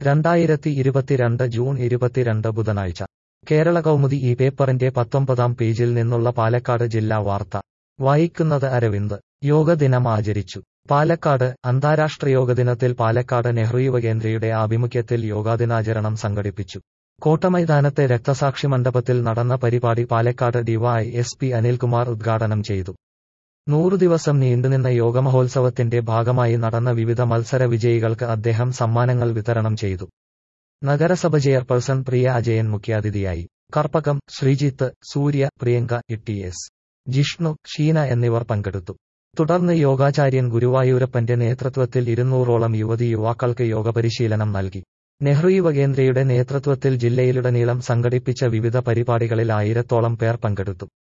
രണ്ടായിരത്തി ഇരുപത്തിരണ്ട് ജൂൺ ഇരുപത്തിരണ്ട് ബുധനാഴ്ച കേരള കൗമുദി ഈ പേപ്പറിന്റെ പത്തൊമ്പതാം പേജിൽ നിന്നുള്ള പാലക്കാട് ജില്ലാ വാർത്ത വായിക്കുന്നത് അരവിന്ദ് യോഗ ദിനം ആചരിച്ചു പാലക്കാട് അന്താരാഷ്ട്ര യോഗ ദിനത്തിൽ പാലക്കാട് നെഹ്റു യുവകേന്ദ്രയുടെ ആഭിമുഖ്യത്തിൽ യോഗാദിനാചരണം സംഘടിപ്പിച്ചു കോട്ടമൈതാനത്തെ രക്തസാക്ഷി മണ്ഡപത്തിൽ നടന്ന പരിപാടി Palakkad DY S P Anilkumar ഉദ്ഘാടനം ചെയ്തു നൂറു ദിവസം നീണ്ടുനിന്ന യോഗമഹോത്സവത്തിന്റെ ഭാഗമായി നടന്ന വിവിധ മത്സര വിജയികൾക്ക് അദ്ദേഹം സമ്മാനങ്ങൾ വിതരണം ചെയ്തു നഗരസഭ ചെയർപേഴ്സൺ പ്രിയ അജയൻ മുഖ്യാതിഥിയായി കർപ്പകം ശ്രീജിത്ത് സൂര്യ പ്രിയങ്ക ഇ എസ് ജിഷ്ണു ഷീന എന്നിവർ പങ്കെടുത്തു തുടർന്ന് യോഗാചാര്യൻ ഗുരുവായൂരപ്പന്റെ നേതൃത്വത്തിൽ ഇരുന്നൂറോളം യുവതി യുവാക്കൾക്ക് യോഗപരിശീലനം നൽകി നെഹ്റു യുവകേന്ദ്രയുടെ നേതൃത്വത്തിൽ ജില്ലയിലുടനീളം സംഘടിപ്പിച്ച വിവിധ പരിപാടികളിൽ ആയിരത്തോളം പേർ പങ്കെടുത്തു